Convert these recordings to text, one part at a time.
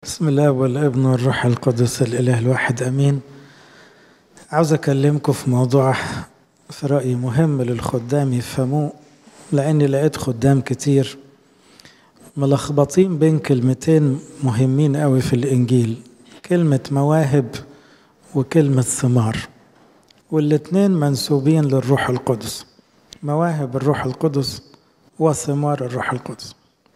بسم الله والابن والروح القدس الاله الواحد امين عاوز اكلمكم في موضوع في رايي مهم للخدام يفهموه لاني لقيت خدام كتير ملخبطين بين كلمتين مهمين قوي في الانجيل كلمه مواهب وكلمه ثمار والاتنين منسوبين للروح القدس مواهب الروح القدس وثمار الروح القدس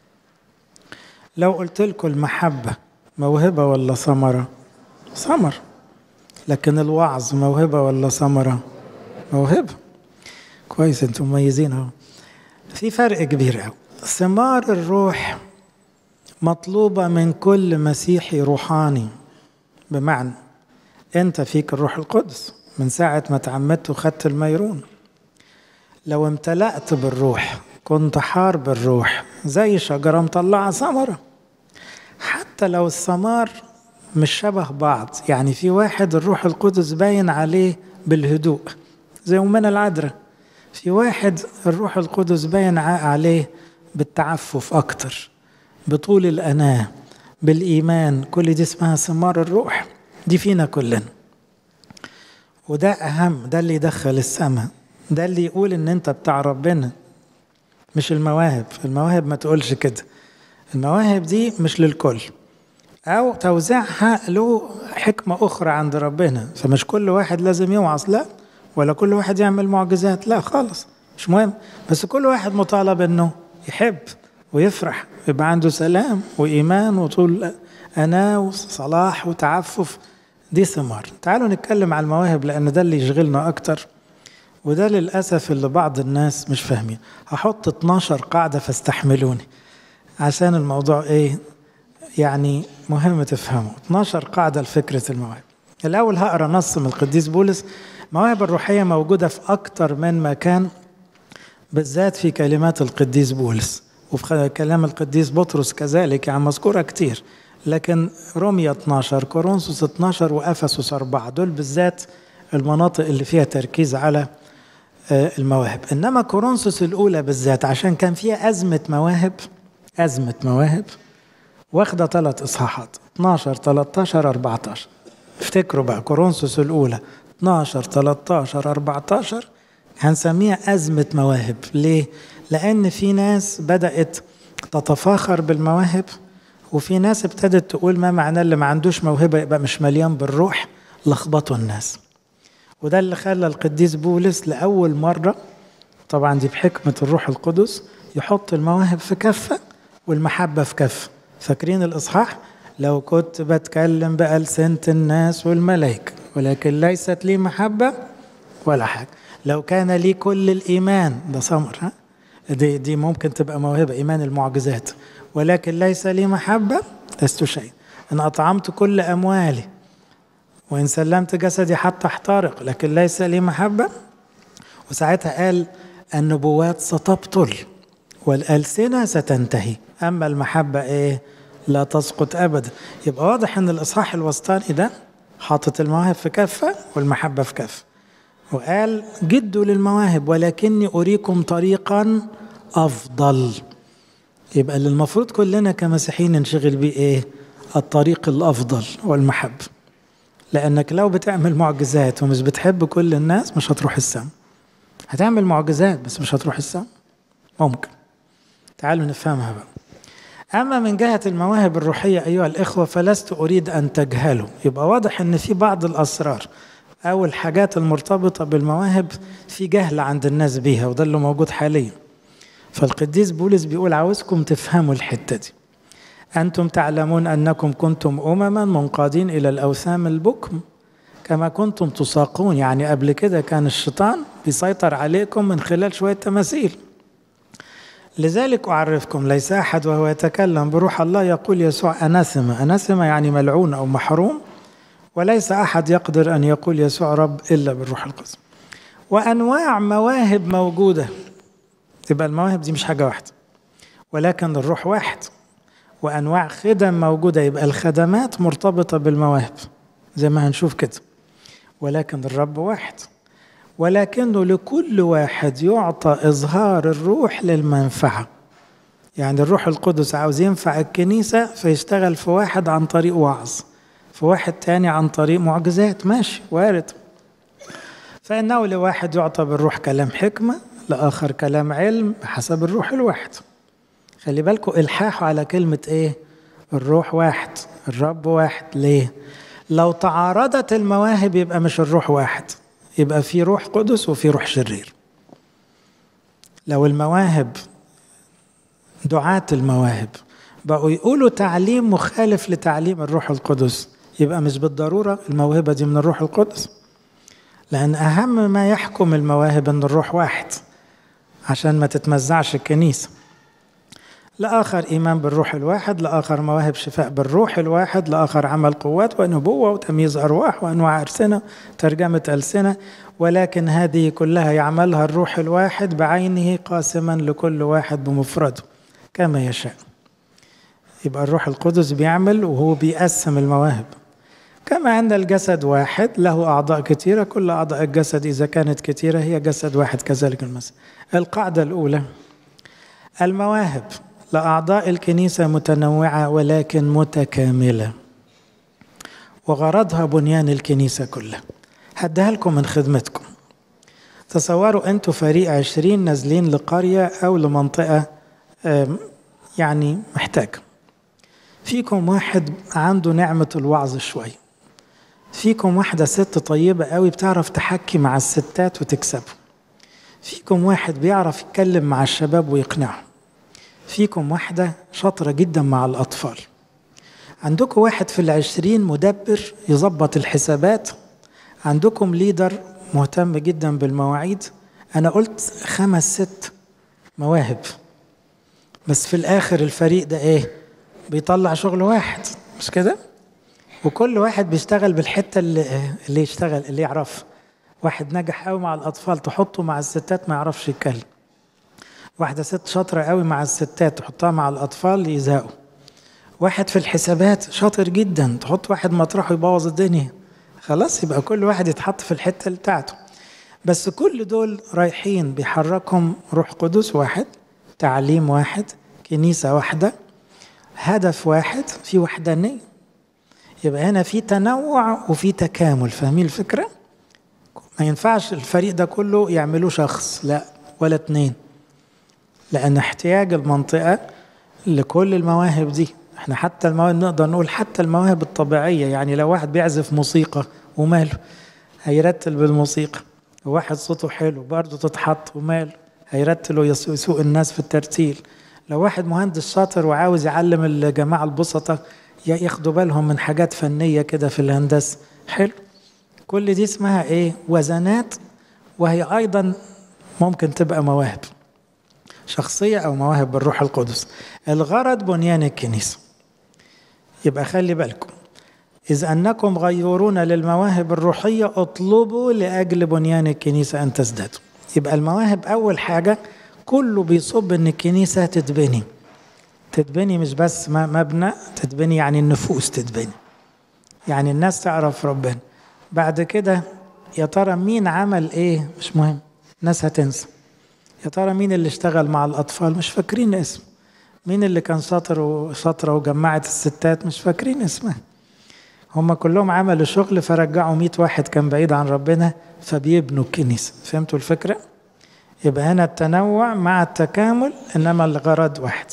لو قلت لكم المحبة موهبة ولا ثمرة؟ ثمر لكن الوعظ موهبة ولا ثمرة؟ موهبة كويس انتم مميزين اهو في فرق كبير قوي ثمار الروح مطلوبة من كل مسيحي روحاني بمعنى انت فيك الروح القدس من ساعة ما تعمدت وخدت الميرون لو امتلأت بالروح كنت حار بالروح زي شجرة مطلعة ثمرة حتى لو الثمار مش شبه بعض يعني في واحد الروح القدس باين عليه بالهدوء زي أمنا العذراء في واحد الروح القدس باين عليه بالتعفف أكتر بطول الأناة بالإيمان كل دي اسمها ثمار الروح دي فينا كلنا وده أهم ده اللي يدخل السماء ده اللي يقول إن أنت بتاع ربنا مش المواهب المواهب ما تقولش كده المواهب دي مش للكل او توزيعها له حكمة اخرى عند ربنا فمش كل واحد لازم يوعظ لا ولا كل واحد يعمل معجزات لا خالص مش مهم بس كل واحد مطالب انه يحب ويفرح ويبقى عنده سلام وايمان وطول انا وصلاح وتعفف دي ثمار تعالوا نتكلم على المواهب لان ده اللي يشغلنا اكتر وده للأسف اللي بعض الناس مش فاهمين هحط 12 قاعدة فاستحملوني عشان الموضوع ايه يعني مهم تفهموا 12 قاعدة لفكرة المواهب الأول هقرا نص من القديس بولس المواهب الروحية موجودة في أكتر من مكان بالذات في كلمات القديس بولس وفي كلام القديس بطرس كذلك يعني مذكورة كتير لكن روميا 12 كورنثوس 12 وأفسس 4 دول بالذات المناطق اللي فيها تركيز على المواهب انما كورنثوس الاولى بالذات عشان كان فيها ازمه مواهب ازمه مواهب واخده ثلاث اصحاحات 12 13 14 افتكروا بقى كورنثوس الاولى 12 13 14 هنسميها ازمه مواهب ليه لان في ناس بدات تتفاخر بالمواهب وفي ناس ابتدت تقول ما معناه اللي ما عندوش موهبه يبقى مش مليان بالروح لخبطوا الناس وده اللي خلى القديس بولس لأول مرة طبعا دي بحكمة الروح القدس يحط المواهب في كفة والمحبة في كفة فاكرين الإصحاح لو كنت بتكلم بألسنة الناس والملائكة ولكن ليست لي محبة ولا حاجة لو كان لي كل الإيمان ده ثمر ها دي, دي ممكن تبقى موهبة إيمان المعجزات ولكن ليس لي محبة لست شيء إن أطعمت كل أموالي وإن سلمت جسدي حتى احترق لكن ليس لي محبة وساعتها قال النبوات ستبطل والألسنة ستنتهي أما المحبة إيه لا تسقط أبدا يبقى واضح أن الإصحاح الوسطاني ده حاطط المواهب في كفة والمحبة في كفة وقال جدوا للمواهب ولكني أريكم طريقا أفضل يبقى اللي المفروض كلنا كمسيحيين ننشغل بيه إيه الطريق الأفضل والمحبة لانك لو بتعمل معجزات ومش بتحب كل الناس مش هتروح السما هتعمل معجزات بس مش هتروح السما ممكن تعالوا نفهمها بقى اما من جهه المواهب الروحيه ايها الاخوه فلست اريد ان تجهلوا يبقى واضح ان في بعض الاسرار او الحاجات المرتبطه بالمواهب في جهل عند الناس بيها وده اللي موجود حاليا فالقديس بولس بيقول عاوزكم تفهموا الحته دي أنتم تعلمون أنكم كنتم أمما منقادين إلى الأوثام البكم كما كنتم تساقون يعني قبل كده كان الشيطان بيسيطر عليكم من خلال شوية تماثيل لذلك أعرفكم ليس أحد وهو يتكلم بروح الله يقول يسوع أناثما أناثما يعني ملعون أو محروم وليس أحد يقدر أن يقول يسوع رب إلا بالروح القدس وأنواع مواهب موجودة تبقى المواهب دي مش حاجة واحدة ولكن الروح واحد وانواع خدم موجوده يبقى الخدمات مرتبطه بالمواهب زي ما هنشوف كده ولكن الرب واحد ولكنه لكل واحد يعطى اظهار الروح للمنفعه يعني الروح القدس عاوز ينفع الكنيسة فيشتغل في واحد عن طريق وعظ في واحد تاني عن طريق معجزات ماشي وارد فإنه لواحد يعطى بالروح كلام حكمة لآخر كلام علم بحسب الروح الواحد خلي بالكم إلحاحوا على كلمة إيه الروح واحد الرب واحد ليه لو تعارضت المواهب يبقى مش الروح واحد يبقى في روح قدس وفي روح شرير لو المواهب دعاة المواهب بقوا يقولوا تعليم مخالف لتعليم الروح القدس يبقى مش بالضرورة الموهبة دي من الروح القدس لأن أهم ما يحكم المواهب أن الروح واحد عشان ما تتمزعش الكنيسة لآخر إيمان بالروح الواحد لآخر مواهب شفاء بالروح الواحد لآخر عمل قوات ونبوة وتمييز أرواح وأنواع ألسنة ترجمة ألسنة ولكن هذه كلها يعملها الروح الواحد بعينه قاسما لكل واحد بمفرده كما يشاء يبقى الروح القدس بيعمل وهو بيقسم المواهب كما أن الجسد واحد له أعضاء كثيرة كل أعضاء الجسد إذا كانت كثيرة هي جسد واحد كذلك المسيح القاعدة الأولى المواهب لأعضاء الكنيسة متنوعة ولكن متكاملة وغرضها بنيان الكنيسة كلها هديها لكم من خدمتكم تصوروا أنتوا فريق عشرين نازلين لقرية أو لمنطقة يعني محتاج فيكم واحد عنده نعمة الوعظ شوي فيكم واحدة ست طيبة قوي بتعرف تحكي مع الستات وتكسبهم فيكم واحد بيعرف يتكلم مع الشباب ويقنعهم فيكم واحدة شاطرة جدا مع الأطفال عندكم واحد في العشرين مدبر يظبط الحسابات عندكم ليدر مهتم جدا بالمواعيد أنا قلت خمس ست مواهب بس في الآخر الفريق ده إيه بيطلع شغل واحد مش كده وكل واحد بيشتغل بالحتة اللي, اللي يشتغل اللي يعرفها واحد نجح قوي مع الأطفال تحطه مع الستات ما يعرفش يتكلم واحدة ست شاطرة قوي مع الستات تحطها مع الأطفال يزهقوا واحد في الحسابات شاطر جدا تحط واحد مطرحه يبوظ الدنيا خلاص يبقى كل واحد يتحط في الحتة اللي بتاعته بس كل دول رايحين بيحركهم روح قدس واحد تعليم واحد كنيسة واحدة هدف واحد في وحدانية يبقى هنا في تنوع وفي تكامل فاهمين الفكرة؟ ما ينفعش الفريق ده كله يعملوه شخص لا ولا اتنين لأن احتياج المنطقة لكل المواهب دي احنا حتى المواهب نقدر نقول حتى المواهب الطبيعية يعني لو واحد بيعزف موسيقى وماله هيرتل بالموسيقى وواحد صوته حلو برضه تتحط وماله هيرتل ويسوق الناس في الترتيل لو واحد مهندس شاطر وعاوز يعلم الجماعة البسطة ياخدوا بالهم من حاجات فنية كده في الهندسة حلو كل دي اسمها ايه وزنات وهي ايضا ممكن تبقى مواهب شخصية او مواهب بالروح القدس الغرض بنيان الكنيسة يبقى خلي بالكم إذ أنكم غيورون للمواهب الروحية اطلبوا لأجل بنيان الكنيسة أن تزدادوا يبقى المواهب أول حاجة كله بيصب إن الكنيسة تتبني تتبني مش بس مبنى تتبني يعني النفوس تتبني يعني الناس تعرف ربنا بعد كده يا ترى مين عمل ايه مش مهم الناس هتنسى يا ترى مين اللي اشتغل مع الاطفال مش فاكرين اسم مين اللي كان شاطر وشاطره وجمعت الستات مش فاكرين اسمها هم كلهم عملوا شغل فرجعوا 100 واحد كان بعيد عن ربنا فبيبنوا الكنيسه فهمتوا الفكره يبقى هنا التنوع مع التكامل انما الغرض واحد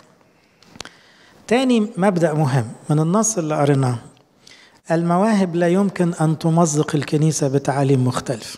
تاني مبدا مهم من النص اللي قريناه المواهب لا يمكن ان تمزق الكنيسه بتعاليم مختلفه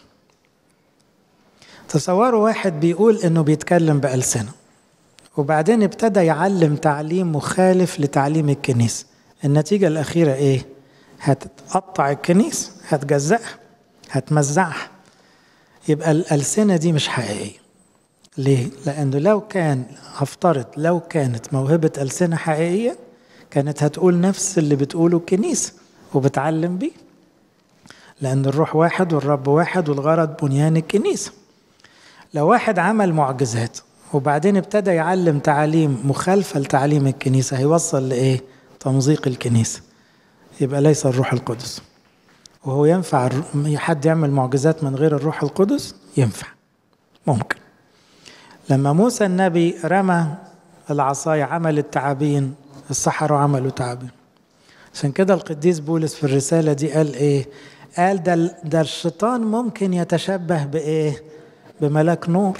تصوروا واحد بيقول انه بيتكلم بالسنه وبعدين ابتدى يعلم تعليم مخالف لتعليم الكنيسه النتيجه الاخيره ايه هتقطع الكنيسه هتجزأها هتمزعها يبقى الألسنة دي مش حقيقية ليه؟ لأنه لو كان هفترض لو كانت موهبة ألسنة حقيقية كانت هتقول نفس اللي بتقوله الكنيسة وبتعلم بيه لأن الروح واحد والرب واحد والغرض بنيان الكنيسة لو واحد عمل معجزات وبعدين ابتدى يعلم تعاليم مخالفة لتعليم الكنيسة هيوصل لإيه؟ تمزيق الكنيسة يبقى ليس الروح القدس وهو ينفع حد يعمل معجزات من غير الروح القدس ينفع ممكن لما موسى النبي رمى العصاية عملت تعابين السحرة عملوا تعابين عشان كده القديس بولس في الرسالة دي قال ايه قال ده, ده الشيطان ممكن يتشبه بايه بملاك نور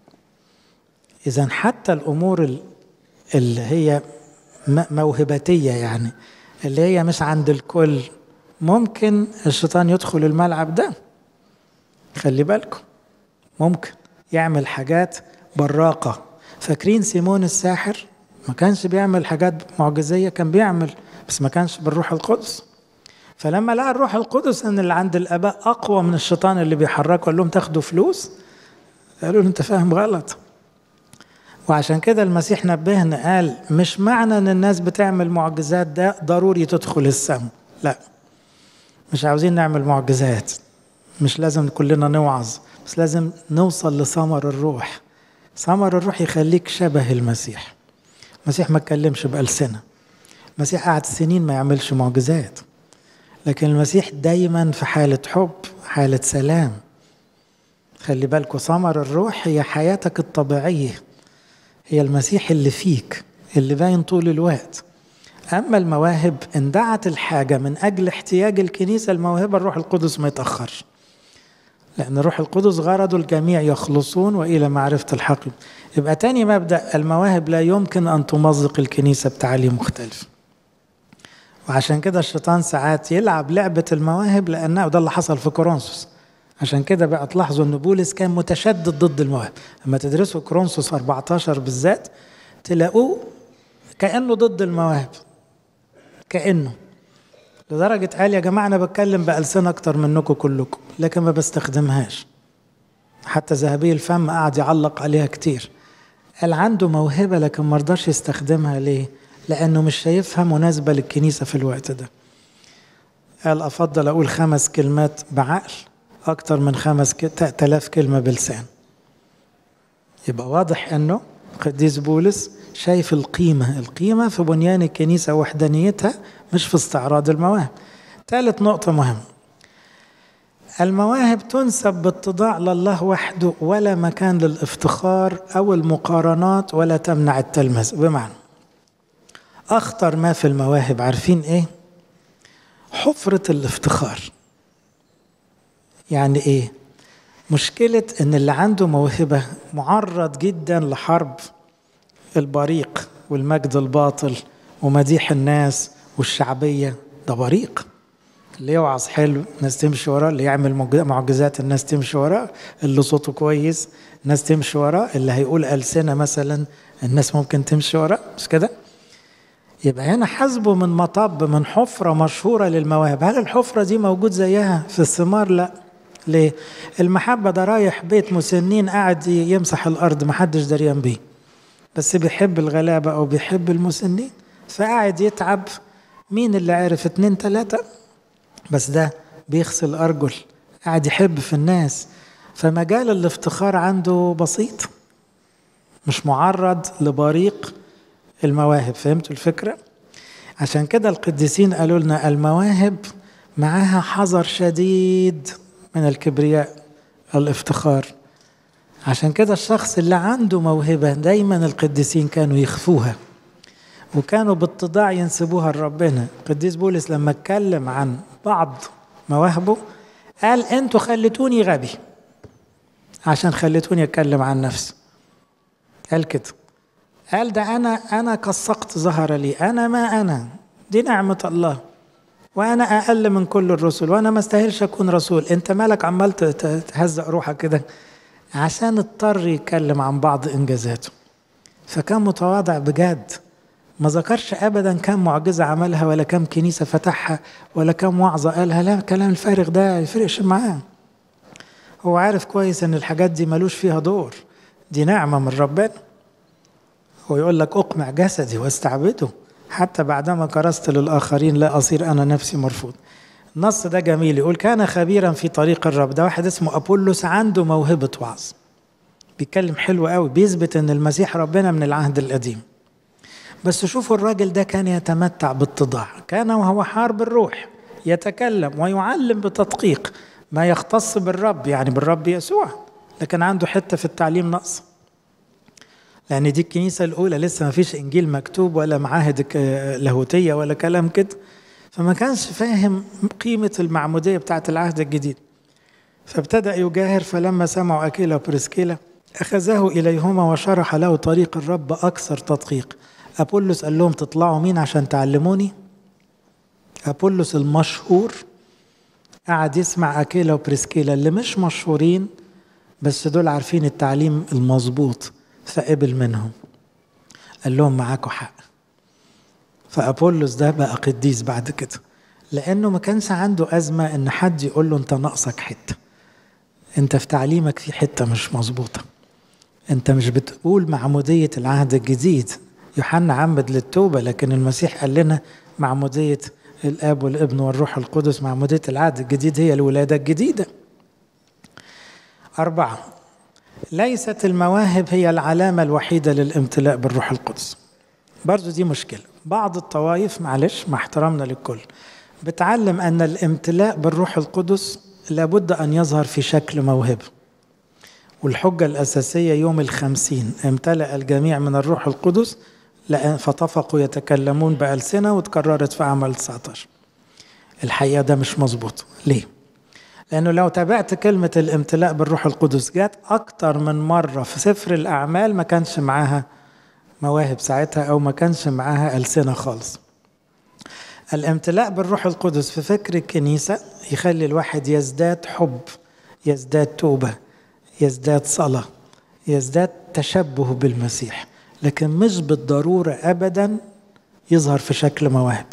اذا حتى الامور اللي هي موهبتية يعني اللي هي مش عند الكل ممكن الشيطان يدخل الملعب ده خلي بالكم ممكن يعمل حاجات براقة فاكرين سيمون الساحر ما كانش بيعمل حاجات معجزية كان بيعمل بس ما كانش بالروح القدس فلما لقى الروح القدس ان اللي عند الاباء اقوى من الشيطان اللي بيحركه قال لهم تاخدوا فلوس قالوا له انت فاهم غلط وعشان كده المسيح نبهنا قال مش معنى ان الناس بتعمل معجزات ده ضروري تدخل السم لا مش عاوزين نعمل معجزات مش لازم كلنا نوعظ بس لازم نوصل لثمر الروح ثمر الروح يخليك شبه المسيح المسيح ما اتكلمش بألسنة المسيح قعد سنين ما يعملش معجزات لكن المسيح دايما في حالة حب حالة سلام خلي بالكوا ثمر الروح هي حياتك الطبيعية هي المسيح اللي فيك اللي باين طول الوقت أما المواهب إن دعت الحاجة من أجل احتياج الكنيسة الموهبة الروح القدس ما يتأخرش لأن الروح القدس غرض الجميع يخلصون وإلى معرفة الحق يبقى تاني مبدأ المواهب لا يمكن أن تمزق الكنيسة بتعليم مختلف وعشان كده الشيطان ساعات يلعب لعبة المواهب لأنه ده اللي حصل في كورنثوس عشان كده بقى تلاحظوا ان بولس كان متشدد ضد المواهب لما تدرسوا كورنثوس 14 بالذات تلاقوه كأنه ضد المواهب كأنه لدرجة قال يا جماعة أنا بتكلم بألسنة أكتر منكم كلكم لكن ما بستخدمهاش حتى ذهبي الفم قعد يعلق عليها كتير قال عنده موهبة لكن ما رضاش يستخدمها ليه؟ لأنه مش شايفها مناسبة للكنيسة في الوقت ده قال أفضل أقول خمس كلمات بعقل أكتر من خمس تلاف كلمة بلسان يبقى واضح أنه قديس بولس شايف القيمة القيمة في بنيان الكنيسة وحدانيتها مش في استعراض المواهب ثالث نقطة مهمة المواهب تنسب باتضاع لله وحده ولا مكان للافتخار أو المقارنات ولا تمنع التلمذ بمعنى أخطر ما في المواهب عارفين إيه؟ حفرة الافتخار يعني إيه؟ مشكلة إن اللي عنده موهبة معرض جدا لحرب البريق والمجد الباطل ومديح الناس والشعبية ده بريق اللي يوعظ حلو الناس تمشي وراه اللي يعمل معجزات الناس تمشي وراه اللي صوته كويس الناس تمشي وراه اللي هيقول ألسنة مثلا الناس ممكن تمشي وراه مش كده يبقى هنا حسبه من مطب من حفرة مشهورة للمواهب هل الحفرة دي موجود زيها في الثمار لا ليه المحبة ده رايح بيت مسنين قاعد يمسح الأرض محدش دريان بيه بس بيحب الغلابة أو بيحب المسنين فقاعد يتعب مين اللي عرف اتنين تلاتة بس ده بيغسل أرجل قاعد يحب في الناس فمجال الافتخار عنده بسيط مش معرض لبريق المواهب فهمتوا الفكرة؟ عشان كده القديسين قالوا لنا المواهب معاها حذر شديد من الكبرياء الافتخار عشان كده الشخص اللي عنده موهبة دايما القديسين كانوا يخفوها وكانوا باتضاع ينسبوها لربنا القديس بولس لما اتكلم عن بعض مواهبه قال انتوا خليتوني غبي عشان خليتوني اتكلم عن نفسي قال كده قال ده انا انا كسقت ظهر لي انا ما انا دي نعمه الله وانا اقل من كل الرسل وانا ما استاهلش اكون رسول انت مالك عمال تهزق روحك كده عشان اضطر يتكلم عن بعض انجازاته فكان متواضع بجد ما ذكرش ابدا كم معجزه عملها ولا كم كنيسه فتحها ولا كم وعظه قالها لا كلام الفارغ ده يفرقش معاه هو عارف كويس ان الحاجات دي ملوش فيها دور دي نعمه من ربنا هو يقول لك اقمع جسدي واستعبده حتى بعدما كرست للاخرين لا اصير انا نفسي مرفوض النص ده جميل يقول كان خبيرا في طريق الرب ده واحد اسمه ابولس عنده موهبه وعظ بيتكلم حلو قوي بيثبت ان المسيح ربنا من العهد القديم بس شوفوا الراجل ده كان يتمتع باتضاع كان وهو حار بالروح يتكلم ويعلم بتدقيق ما يختص بالرب يعني بالرب يسوع لكن عنده حته في التعليم نقص لأن دي الكنيسة الأولى لسه ما فيش إنجيل مكتوب ولا معاهد لاهوتية ولا كلام كده فما كانش فاهم قيمة المعمودية بتاعة العهد الجديد فابتدأ يجاهر فلما سمعوا أكيلا وبريسكيلا أخذه إليهما وشرح له طريق الرب أكثر تدقيق أبولس قال لهم تطلعوا مين عشان تعلموني أبولس المشهور قعد يسمع أكيلا وبريسكيلا اللي مش مشهورين بس دول عارفين التعليم المظبوط فقبل منهم قال لهم معاكم حق فأبولس ده بقى قديس بعد كده لأنه ما كانش عنده أزمة إن حد يقول له أنت ناقصك حتة أنت في تعليمك في حتة مش مظبوطة أنت مش بتقول معمودية العهد الجديد يوحنا عمد للتوبة لكن المسيح قال لنا معمودية الآب والابن والروح القدس معمودية العهد الجديد هي الولادة الجديدة أربعة ليست المواهب هي العلامة الوحيدة للامتلاء بالروح القدس برضو دي مشكلة بعض الطوائف معلش مع احترامنا للكل بتعلم أن الامتلاء بالروح القدس لابد أن يظهر في شكل موهبة والحجة الأساسية يوم الخمسين امتلأ الجميع من الروح القدس فطفقوا يتكلمون بألسنة وتكررت في عمل 19 الحقيقة ده مش مظبوط ليه؟ لأنه لو تابعت كلمة الامتلاء بالروح القدس جت أكتر من مرة في سفر الأعمال ما كانش معاها مواهب ساعتها أو ما كانش معاها ألسنة خالص الامتلاء بالروح القدس في فكر الكنيسة يخلي الواحد يزداد حب يزداد توبة يزداد صلاة يزداد تشبه بالمسيح لكن مش بالضرورة أبدا يظهر في شكل مواهب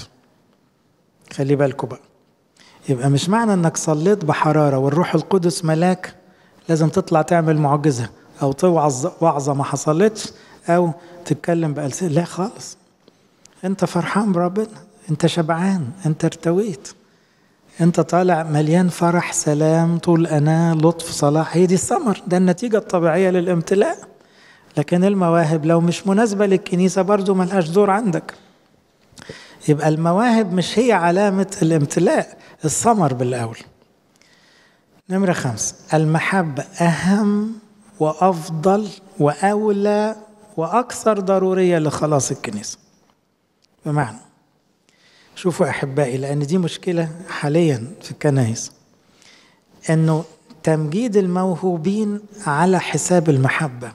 خلي بالكم بقى يبقى مش معنى انك صليت بحرارة والروح القدس ملاك لازم تطلع تعمل معجزة او توعظ وعظة ما حصلتش او تتكلم بألسنة لا خالص انت فرحان بربنا انت شبعان انت ارتويت انت طالع مليان فرح سلام طول انا لطف صلاح هي دي الثمر ده النتيجة الطبيعية للامتلاء لكن المواهب لو مش مناسبة للكنيسة برضو ملهاش دور عندك يبقى المواهب مش هي علامة الامتلاء الثمر بالأول نمرة خمسة المحبة أهم وأفضل وأولى وأكثر ضرورية لخلاص الكنيسة بمعنى شوفوا أحبائي لأن دي مشكلة حاليا في الكنائس أنه تمجيد الموهوبين على حساب المحبة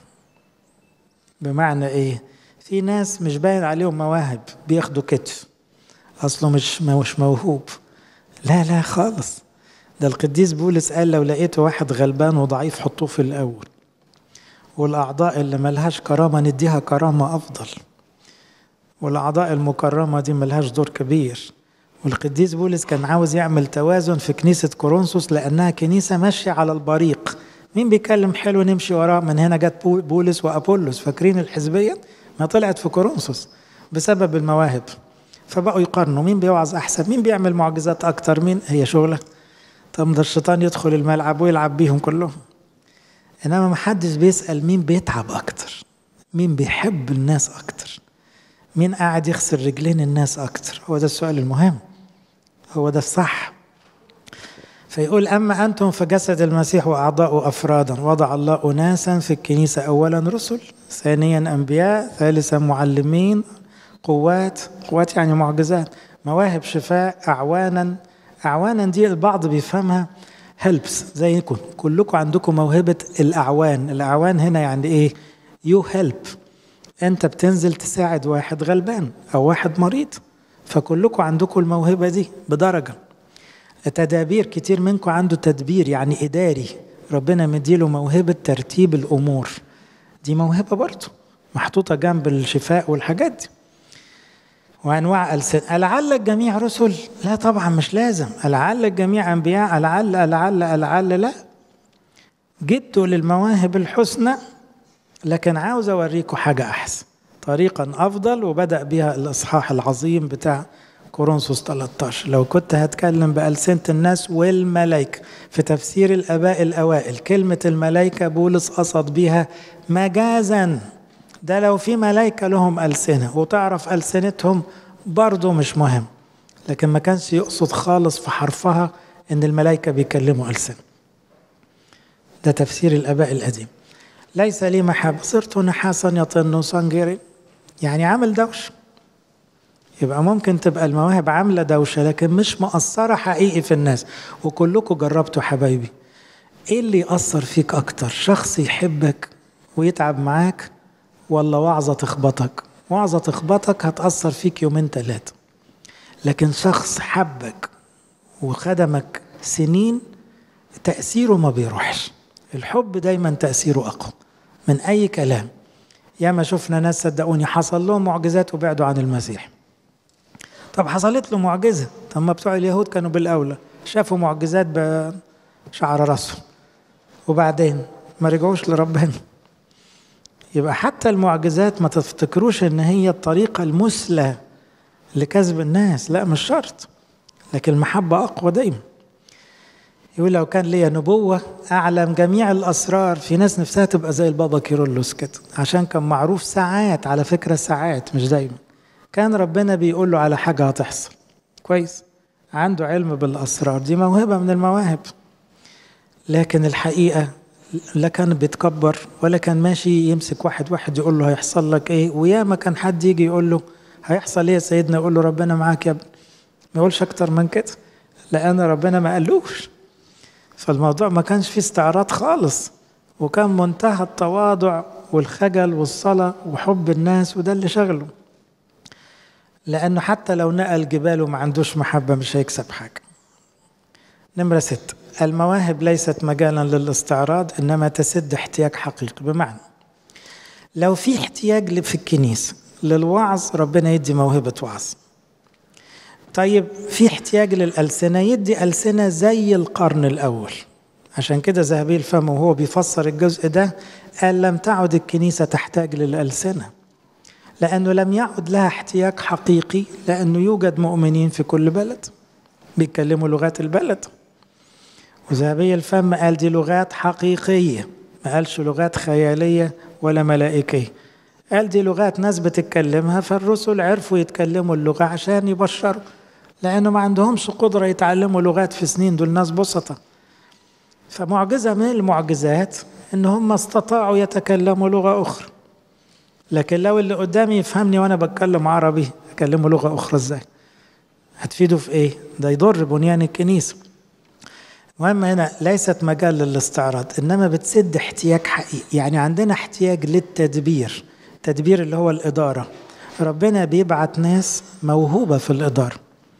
بمعنى إيه؟ في ناس مش باين عليهم مواهب بياخدوا كتف أصله مش مش موهوب لا لا خالص ده القديس بولس قال لو لقيته واحد غلبان وضعيف حطوه في الأول والأعضاء اللي ملهاش كرامة نديها كرامة أفضل والأعضاء المكرمة دي ملهاش دور كبير والقديس بولس كان عاوز يعمل توازن في كنيسة كورنثوس لأنها كنيسة ماشية على البريق مين بيكلم حلو نمشي وراه من هنا جت بولس وأبولس فاكرين الحزبية ما طلعت في كورنثوس بسبب المواهب فبقوا يقارنوا مين بيوعظ أحسن مين بيعمل معجزات أكتر مين هي شغلة طب ده الشيطان يدخل الملعب ويلعب بيهم كلهم إنما محدش بيسأل مين بيتعب أكتر مين بيحب الناس أكتر مين قاعد يخسر رجلين الناس أكتر هو ده السؤال المهم هو ده الصح فيقول أما أنتم فجسد المسيح وأعضاء أفرادا وضع الله أناسا في الكنيسة أولا رسل ثانيا أنبياء ثالثا معلمين قوات قوات يعني معجزات مواهب شفاء أعوانا أعوانا دي البعض بيفهمها هيلبس زيكم كلكم عندكم موهبة الأعوان الأعوان هنا يعني إيه يو هيلب أنت بتنزل تساعد واحد غلبان أو واحد مريض فكلكم عندكم الموهبة دي بدرجة تدابير كتير منكم عنده تدبير يعني إداري ربنا مديله موهبة ترتيب الأمور دي موهبة برضه محطوطة جنب الشفاء والحاجات دي وأنواع ألسن ألعل الجميع رسل لا طبعا مش لازم ألعل الجميع أنبياء ألعل ألعل ألعل لا جدوا للمواهب الحسنى لكن عاوز أوريكم حاجة أحسن طريقا أفضل وبدأ بها الإصحاح العظيم بتاع كورنثوس 13 لو كنت هتكلم بألسنة الناس والملائكة في تفسير الآباء الأوائل كلمة الملائكة بولس قصد بها مجازا ده لو في ملائكة لهم ألسنة وتعرف ألسنتهم برضه مش مهم لكن ما كانش يقصد خالص في حرفها إن الملائكة بيكلموا ألسنة ده تفسير الآباء القديم ليس لي محبة صرت نحاسا يطن صنجير يعني عامل دوشة يبقى ممكن تبقى المواهب عاملة دوشة لكن مش مأثرة حقيقي في الناس وكلكم جربتوا حبايبي ايه اللي يأثر فيك أكتر شخص يحبك ويتعب معاك ولا وعظة تخبطك وعظة تخبطك هتأثر فيك يومين ثلاثة لكن شخص حبك وخدمك سنين تأثيره ما بيروحش الحب دايما تأثيره أقوى من أي كلام ياما شفنا ناس صدقوني حصل لهم معجزات وبعدوا عن المسيح طب حصلت له معجزة طب ما بتوع اليهود كانوا بالأولى شافوا معجزات بشعر راسهم وبعدين ما رجعوش لربنا يبقى حتى المعجزات ما تفتكروش ان هي الطريقة المثلى لكسب الناس لا مش شرط لكن المحبة أقوى دايما يقول لو كان ليا نبوة أعلم جميع الأسرار في ناس نفسها تبقى زي البابا كيرلس كده عشان كان معروف ساعات على فكرة ساعات مش دايما كان ربنا بيقول له على حاجة هتحصل كويس عنده علم بالأسرار دي موهبة من المواهب لكن الحقيقة لا كان بيتكبر ولا كان ماشي يمسك واحد واحد يقول له هيحصل لك ايه وياما كان حد يجي يقول له هيحصل ايه يا سيدنا يقول له ربنا معاك يا ابني ما يقولش اكتر من كده لان ربنا ما قالوش فالموضوع ما كانش فيه استعراض خالص وكان منتهى التواضع والخجل والصلاة وحب الناس وده اللي شغله لأنه حتى لو نقل جبال وما عندوش محبة مش هيكسب حاجة نمرة ست المواهب ليست مجالا للاستعراض إنما تسد احتياج حقيقي بمعنى لو في احتياج في الكنيسة للوعظ ربنا يدي موهبة وعظ طيب في احتياج للألسنة يدي ألسنة زي القرن الأول عشان كده ذهبي الفم وهو بيفسر الجزء ده قال لم تعد الكنيسة تحتاج للألسنة لأنه لم يعد لها احتياج حقيقي لأنه يوجد مؤمنين في كل بلد بيتكلموا لغات البلد وذهبي الفم قال دي لغات حقيقية ما قالش لغات خيالية ولا ملائكية قال دي لغات ناس بتتكلمها فالرسل عرفوا يتكلموا اللغة عشان يبشروا لأنه ما عندهمش قدرة يتعلموا لغات في سنين دول ناس بسطة فمعجزة من المعجزات إن هم استطاعوا يتكلموا لغة أخرى لكن لو اللي قدامي يفهمني وأنا بتكلم عربي أكلمه لغة أخرى إزاي هتفيده في إيه ده يضر بنيان الكنيسة المهم هنا ليست مجال للاستعراض إنما بتسد احتياج حقيقي يعني عندنا احتياج للتدبير التدبير اللي هو الإدارة ربنا بيبعت ناس موهوبة في الإدارة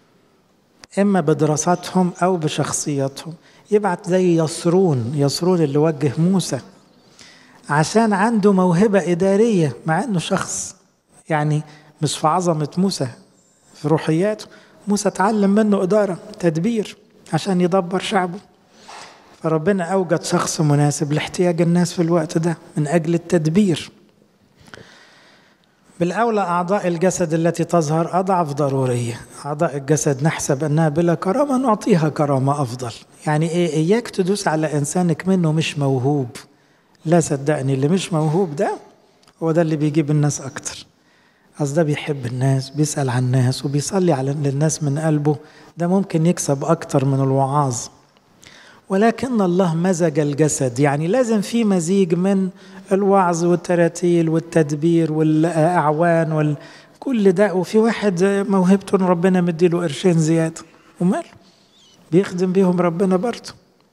إما بدراساتهم أو بشخصياتهم يبعت زي يسرون يسرون اللي وجه موسى عشان عنده موهبة إدارية مع إنه شخص يعني مش في عظمة موسى في روحياته موسى اتعلم منه إدارة تدبير عشان يدبر شعبه فربنا أوجد شخص مناسب لاحتياج الناس في الوقت ده من أجل التدبير بالأولى أعضاء الجسد التي تظهر أضعف ضرورية أعضاء الجسد نحسب أنها بلا كرامة نعطيها كرامة أفضل يعني إيه إياك تدوس على إنسانك منه مش موهوب لا صدقني اللي مش موهوب ده هو ده اللي بيجيب الناس أكتر أصل ده بيحب الناس بيسأل عن الناس وبيصلي على للناس من قلبه ده ممكن يكسب أكتر من الوعاظ ولكن الله مزج الجسد يعني لازم في مزيج من الوعظ والتراتيل والتدبير والأعوان وال... كل ده وفي واحد موهبته ربنا مديله قرشين زيادة وماله بيخدم بيهم ربنا برضه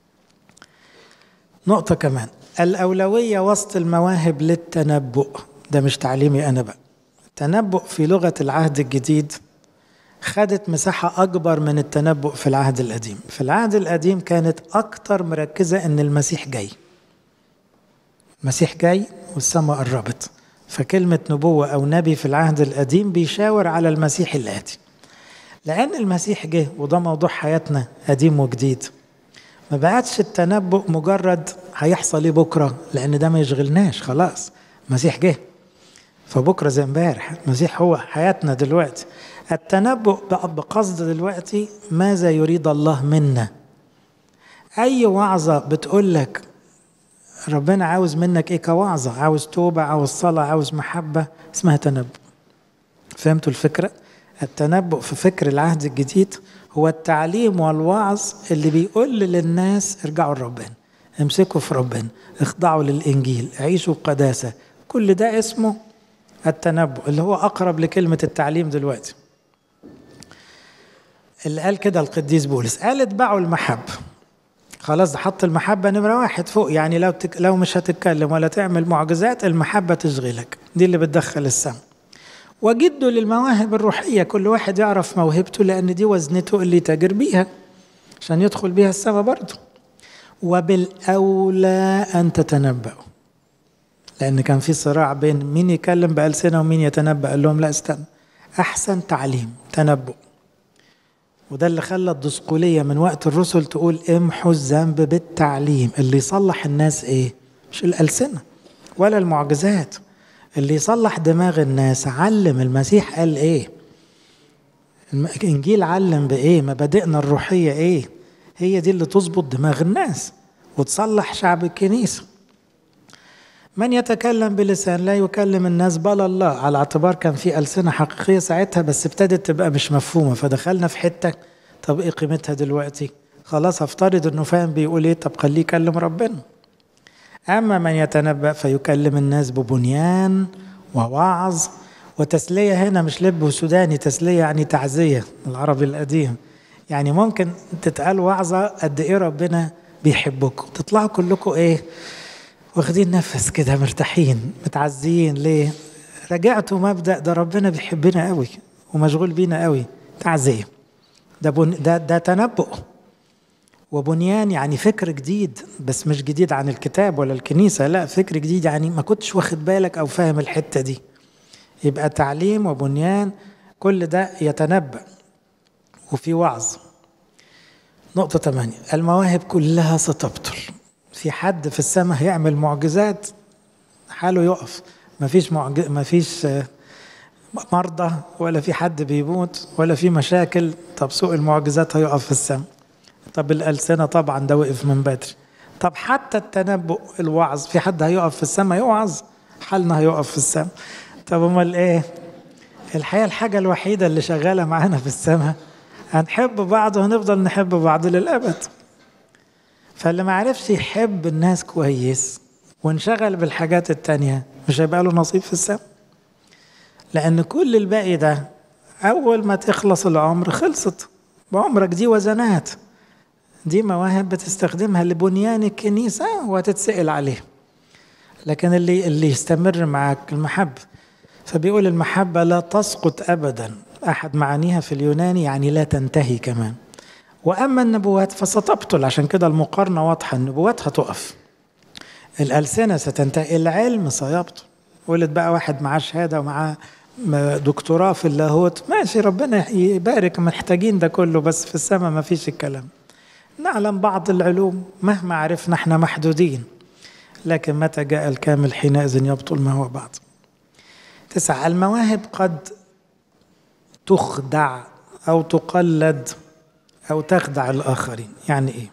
نقطة كمان الأولوية وسط المواهب للتنبؤ ده مش تعليمي أنا بقى التنبؤ في لغة العهد الجديد خدت مساحة أكبر من التنبؤ في العهد القديم في العهد القديم كانت أكتر مركزة أن المسيح جاي المسيح جاي والسماء قربت فكلمة نبوة أو نبي في العهد القديم بيشاور على المسيح الآتي لأن المسيح جه وده موضوع حياتنا قديم وجديد ما بقتش التنبؤ مجرد هيحصل ايه بكره لان ده ما يشغلناش خلاص المسيح جه فبكره زي امبارح المسيح هو حياتنا دلوقتي التنبؤ بقصد دلوقتي ماذا يريد الله منا اي وعظه بتقول لك ربنا عاوز منك ايه كوعظه عاوز توبه عاوز صلاه عاوز محبه اسمها تنبؤ فهمتوا الفكره التنبؤ في فكر العهد الجديد هو التعليم والوعظ اللي بيقول للناس ارجعوا لربنا امسكوا في ربنا اخضعوا للإنجيل عيشوا بقداسة كل ده اسمه التنبؤ اللي هو أقرب لكلمة التعليم دلوقتي اللي قال كده القديس بولس قال اتبعوا المحبة خلاص حط المحبة نمرة واحد فوق يعني لو تك... لو مش هتتكلم ولا تعمل معجزات المحبة تشغلك دي اللي بتدخل السم وجدوا للمواهب الروحية كل واحد يعرف موهبته لأن دي وزنته اللي يتاجر بيها عشان يدخل بيها السماء برضه وبالأولى أن تتنبأوا لأن كان في صراع بين مين يكلم بألسنة ومين يتنبأ قال لهم لا استنى أحسن تعليم تنبؤ وده اللي خلى الدسقولية من وقت الرسل تقول امحوا الذنب بالتعليم اللي يصلح الناس ايه مش الألسنة ولا المعجزات اللي يصلح دماغ الناس علم المسيح قال ايه الانجيل علم بايه مبادئنا الروحيه ايه هي دي اللي تظبط دماغ الناس وتصلح شعب الكنيسه من يتكلم بلسان لا يكلم الناس بل الله على اعتبار كان في ألسنة حقيقية ساعتها بس ابتدت تبقى مش مفهومة فدخلنا في حتة طب ايه قيمتها دلوقتي خلاص افترض انه فاهم بيقول ايه طب خليه يكلم ربنا أما من يتنبأ فيكلم الناس ببنيان ووعظ وتسلية هنا مش لب وسوداني تسلية يعني تعزية العربي القديم يعني ممكن تتقال وعظة قد إيه ربنا بيحبكم تطلعوا كلكم إيه واخدين نفس كده مرتاحين متعزيين ليه رجعتوا مبدأ ده ربنا بيحبنا قوي ومشغول بينا قوي تعزية ده, بن... ده, ده تنبؤ وبنيان يعني فكر جديد بس مش جديد عن الكتاب ولا الكنيسة لا فكر جديد يعني ما كنتش واخد بالك أو فاهم الحتة دي يبقى تعليم وبنيان كل ده يتنبأ وفي وعظ نقطة ثمانية المواهب كلها ستبطل في حد في السماء هيعمل معجزات حاله يقف مفيش معجز مفيش مرضى ولا في حد بيموت ولا في مشاكل طب سوق المعجزات هيقف في السماء طب الألسنة طبعا ده وقف من بدري طب حتى التنبؤ الوعظ في حد هيقف في السماء يوعظ حالنا هيقف في السماء طب امال ايه الحقيقة الحاجة الوحيدة اللي شغالة معانا في السماء هنحب بعض وهنفضل نحب بعض للأبد فاللي ما عرفش يحب الناس كويس وانشغل بالحاجات التانية مش هيبقى له نصيب في السماء لأن كل الباقي ده أول ما تخلص العمر خلصت بعمرك دي وزنات دي مواهب بتستخدمها لبنيان الكنيسة وهتتسأل عليه لكن اللي اللي يستمر معك المحبة فبيقول المحبة لا تسقط أبدا أحد معانيها في اليوناني يعني لا تنتهي كمان وأما النبوات فستبطل عشان كده المقارنة واضحة النبوات هتقف الألسنة ستنتهي العلم سيبطل ولد بقى واحد معاه شهادة ومعاه دكتوراه في اللاهوت ماشي ربنا يبارك محتاجين ده كله بس في السماء ما فيش الكلام نعلم بعض العلوم مهما عرفنا احنا محدودين لكن متى جاء الكامل حينئذ يبطل ما هو بعض تسعة المواهب قد تخدع أو تقلد أو تخدع الآخرين يعني إيه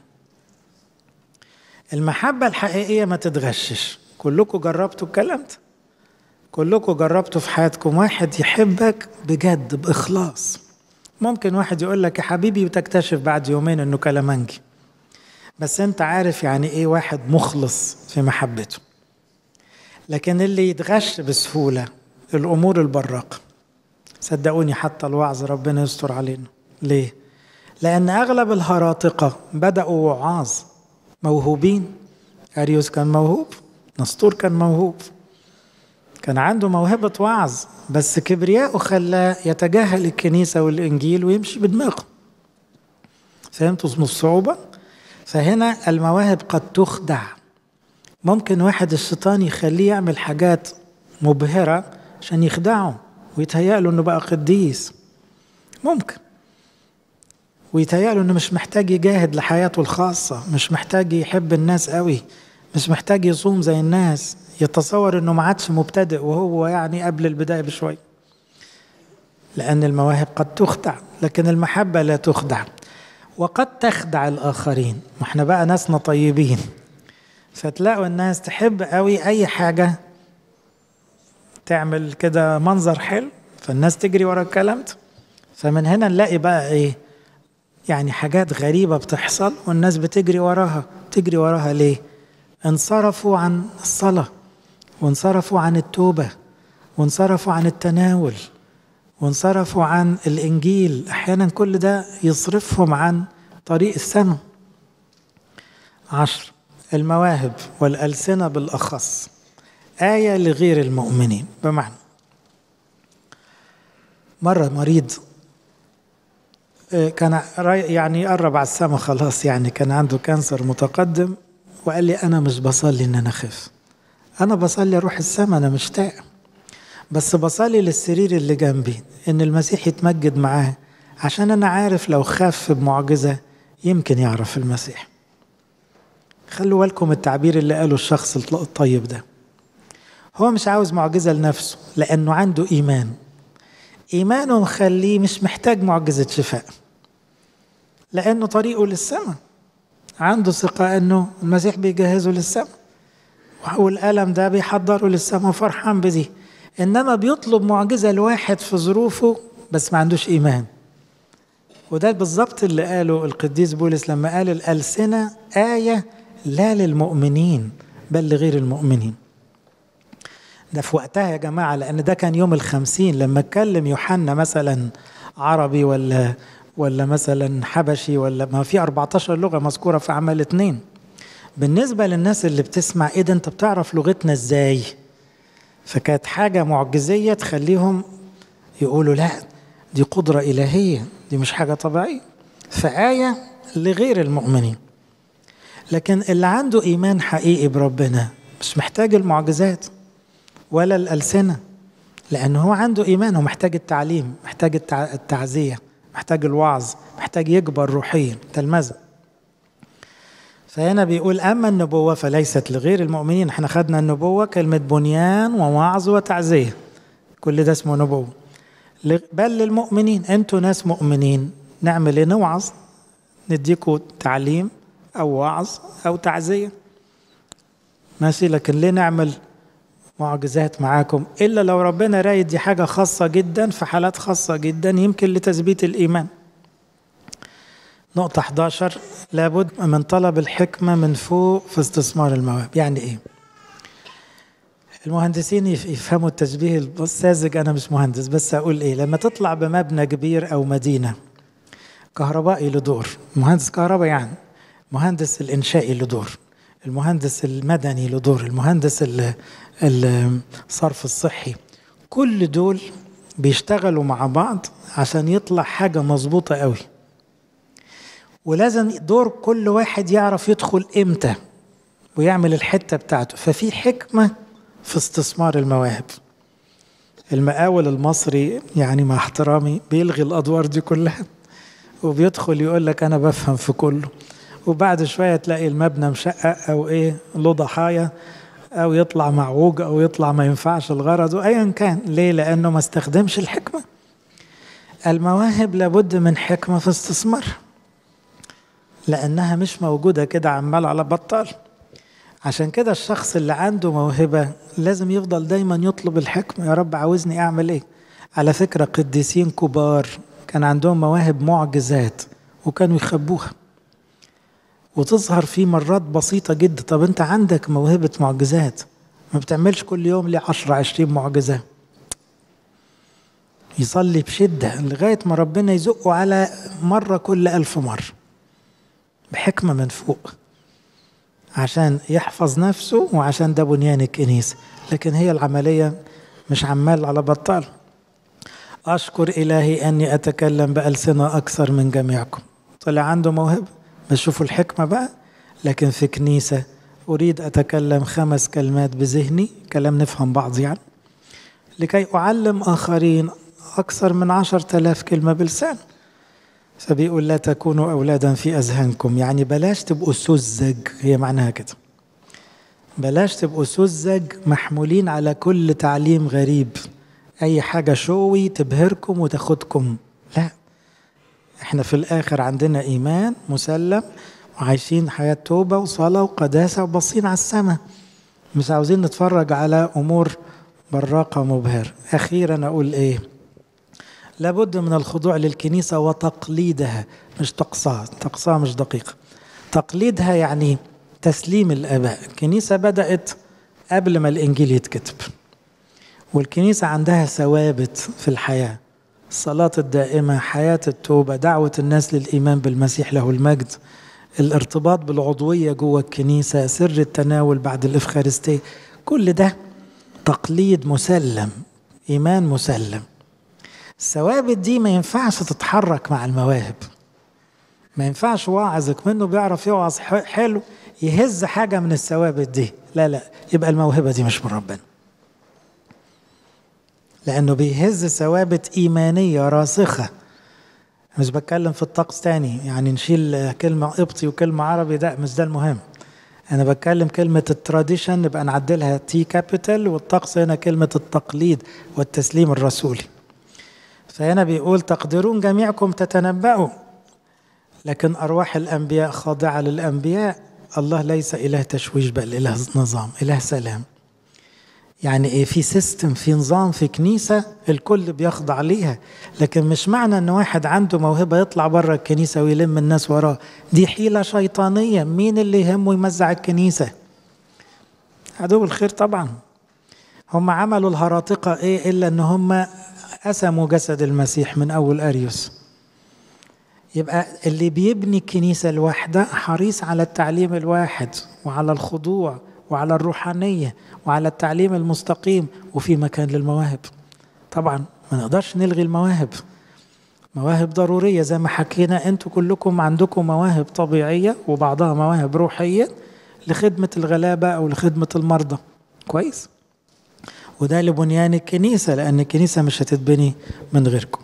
المحبة الحقيقية ما تتغشش كلكم جربتوا الكلام ده كلكم جربتوا في حياتكم واحد يحبك بجد بإخلاص ممكن واحد يقول لك يا حبيبي وتكتشف بعد يومين انه كلامنجي بس انت عارف يعني ايه واحد مخلص في محبته لكن اللي يتغش بسهولة الأمور البراقة صدقوني حتى الوعظ ربنا يستر علينا ليه؟ لأن أغلب الهراطقة بدأوا وعاظ موهوبين أريوس كان موهوب نسطور كان موهوب كان عنده موهبة وعظ بس كبرياءه خلاه يتجاهل الكنيسة والإنجيل ويمشي بدماغه فهمتوا الصعوبة؟ فهنا المواهب قد تخدع ممكن واحد الشيطان يخليه يعمل حاجات مبهرة عشان يخدعه ويتهيأ له انه بقى قديس ممكن ويتهيأ له انه مش محتاج يجاهد لحياته الخاصة مش محتاج يحب الناس قوي مش محتاج يصوم زي الناس يتصور انه ما عادش مبتدئ وهو يعني قبل البداية بشوي لأن المواهب قد تخدع لكن المحبة لا تخدع وقد تخدع الآخرين ما احنا بقى ناسنا طيبين فتلاقوا الناس تحب قوي أي حاجة تعمل كده منظر حلو فالناس تجري ورا الكلام ده فمن هنا نلاقي بقى ايه يعني حاجات غريبة بتحصل والناس بتجري وراها تجري وراها ليه انصرفوا عن الصلاة وانصرفوا عن التوبة وانصرفوا عن التناول وانصرفوا عن الإنجيل أحيانا كل ده يصرفهم عن طريق السماء عشر المواهب والألسنة بالأخص آية لغير المؤمنين بمعنى مرة مريض كان يعني قرب على السما خلاص يعني كان عنده كانسر متقدم وقال لي أنا مش بصلي إن أنا أخف أنا بصلي أروح السما أنا مشتاق بس بصلي للسرير اللي جنبي إن المسيح يتمجد معاه عشان أنا عارف لو خف بمعجزة يمكن يعرف المسيح خلوا بالكم التعبير اللي قاله الشخص الطيب ده هو مش عاوز معجزة لنفسه لأنه عنده إيمان إيمانه مخليه مش محتاج معجزة شفاء لأنه طريقه للسماء عنده ثقة أنه المسيح بيجهزه للسماء والألم ده بيحضره للسماء فرحان بدي إنما بيطلب معجزة لواحد في ظروفه بس ما عندوش إيمان وده بالظبط اللي قاله القديس بولس لما قال الألسنة آية لا للمؤمنين بل لغير المؤمنين ده في وقتها يا جماعة لأن ده كان يوم الخمسين لما اتكلم يوحنا مثلا عربي ولا ولا مثلا حبشي ولا ما في 14 لغة مذكورة في عمل اتنين بالنسبة للناس اللي بتسمع ايه ده انت بتعرف لغتنا ازاي فكانت حاجة معجزية تخليهم يقولوا لا دي قدرة إلهية دي مش حاجة طبيعية فآية لغير المؤمنين لكن اللي عنده إيمان حقيقي بربنا مش محتاج المعجزات ولا الألسنة لأنه هو عنده إيمان هو محتاج التعليم محتاج التع... التعزية محتاج الوعظ محتاج يكبر روحيا تلمذة فهنا بيقول أما النبوة فليست لغير المؤمنين احنا خدنا النبوة كلمة بنيان ووعظ وتعزية كل ده اسمه نبوة بل للمؤمنين انتوا ناس مؤمنين نعمل ايه نوعظ نديكوا تعليم او وعظ او تعزية ماشي لكن ليه نعمل معجزات معاكم إلا لو ربنا رايد دي حاجة خاصة جدا في حالات خاصة جدا يمكن لتثبيت الإيمان نقطة 11 لابد من طلب الحكمة من فوق في استثمار المواهب يعني إيه المهندسين يفهموا التشبيه الساذج أنا مش مهندس بس أقول إيه لما تطلع بمبنى كبير أو مدينة كهربائي لدور مهندس كهرباء يعني مهندس الإنشائي لدور المهندس المدني لدور المهندس الصرف الصحي كل دول بيشتغلوا مع بعض عشان يطلع حاجة مظبوطة قوي ولازم دور كل واحد يعرف يدخل امتى ويعمل الحتة بتاعته ففي حكمة في استثمار المواهب المقاول المصري يعني مع احترامي بيلغي الادوار دي كلها وبيدخل يقول لك انا بفهم في كله وبعد شويه تلاقي المبنى مشقق او ايه له ضحايا او يطلع معوج او يطلع ما ينفعش الغرض وايا كان ليه لانه ما استخدمش الحكمه المواهب لابد من حكمه في استثمارها لانها مش موجوده كده عمال على بطال عشان كده الشخص اللي عنده موهبه لازم يفضل دايما يطلب الحكمه يا رب عاوزني اعمل ايه على فكره قديسين كبار كان عندهم مواهب معجزات وكانوا يخبوها وتظهر في مرات بسيطة جدا طب انت عندك موهبة معجزات ما بتعملش كل يوم ليه عشرة عشرين معجزة يصلي بشدة لغاية ما ربنا يزقه على مرة كل ألف مرة بحكمة من فوق عشان يحفظ نفسه وعشان ده بنيان الكنيسة لكن هي العملية مش عمال على بطال أشكر إلهي أني أتكلم بألسنة أكثر من جميعكم طلع عنده موهبة بس شوفوا الحكمة بقى لكن في كنيسة أريد أتكلم خمس كلمات بذهني كلام نفهم بعض يعني لكي أعلم آخرين أكثر من عشر تلاف كلمة بلسان فبيقول لا تكونوا أولادا في أذهانكم يعني بلاش تبقوا سذج هي معناها كده بلاش تبقوا سذج محمولين على كل تعليم غريب أي حاجة شوي تبهركم وتاخدكم لا احنا في الآخر عندنا إيمان مسلم وعايشين حياة توبة وصلاة وقداسة وباصين على السماء مش عاوزين نتفرج على أمور براقة مبهر أخيرا أقول إيه لابد من الخضوع للكنيسة وتقليدها مش تقصاها تقصاها مش دقيقة تقليدها يعني تسليم الآباء الكنيسة بدأت قبل ما الإنجيل يتكتب والكنيسة عندها ثوابت في الحياة الصلاة الدائمة حياة التوبة دعوة الناس للإيمان بالمسيح له المجد الارتباط بالعضوية جوه الكنيسة سر التناول بعد الإفخارستية كل ده تقليد مسلم إيمان مسلم الثوابت دي ما ينفعش تتحرك مع المواهب ما ينفعش واعظك منه بيعرف يوعظ حلو يهز حاجة من الثوابت دي لا لا يبقى الموهبة دي مش من ربنا لأنه بيهز ثوابت إيمانية راسخة مش بتكلم في الطقس تاني يعني نشيل كلمة قبطي وكلمة عربي ده مش ده المهم أنا بتكلم كلمة التراديشن نبقى نعدلها تي كابيتال والطقس هنا كلمة التقليد والتسليم الرسولي فهنا بيقول تقدرون جميعكم تتنبأوا لكن أرواح الأنبياء خاضعة للأنبياء الله ليس إله تشويش بل إله نظام إله سلام يعني ايه في سيستم في نظام في كنيسة الكل بيخضع ليها لكن مش معنى ان واحد عنده موهبة يطلع بره الكنيسة ويلم الناس وراه دي حيلة شيطانية مين اللي يهمه يمزع الكنيسة عدو الخير طبعا هم عملوا الهراطقة ايه الا ان هم قسموا جسد المسيح من اول اريوس يبقى اللي بيبني الكنيسة الواحدة حريص على التعليم الواحد وعلى الخضوع وعلى الروحانية وعلى التعليم المستقيم وفي مكان للمواهب طبعا ما نقدرش نلغي المواهب مواهب ضرورية زي ما حكينا انتوا كلكم عندكم مواهب طبيعية وبعضها مواهب روحية لخدمة الغلابة أو لخدمة المرضى كويس وده لبنيان الكنيسة لأن الكنيسة مش هتتبني من غيركم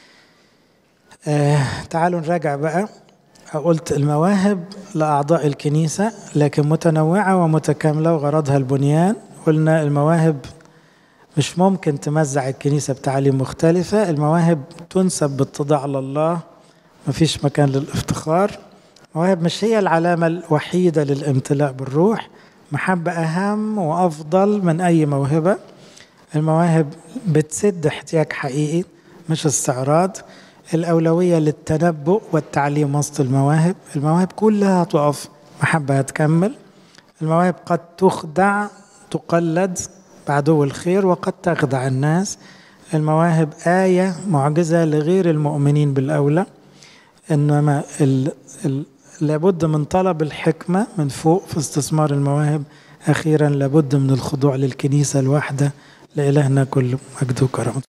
آه تعالوا نراجع بقى قلت المواهب لأعضاء الكنيسة لكن متنوعة ومتكاملة وغرضها البنيان قلنا المواهب مش ممكن تمزع الكنيسة بتعاليم مختلفة المواهب تنسب باتضاع لله مفيش مكان للافتخار المواهب مش هي العلامة الوحيدة للامتلاء بالروح محبة أهم وأفضل من أي موهبة المواهب بتسد احتياج حقيقي مش استعراض الأولوية للتنبؤ والتعليم وسط المواهب المواهب كلها تقف محبة هتكمل المواهب قد تخدع تقلد بعدو الخير وقد تخدع الناس المواهب آية معجزة لغير المؤمنين بالأولى إنما ال ال لابد من طلب الحكمة من فوق في استثمار المواهب أخيرا لابد من الخضوع للكنيسة الواحدة لإلهنا كل مجد وكرم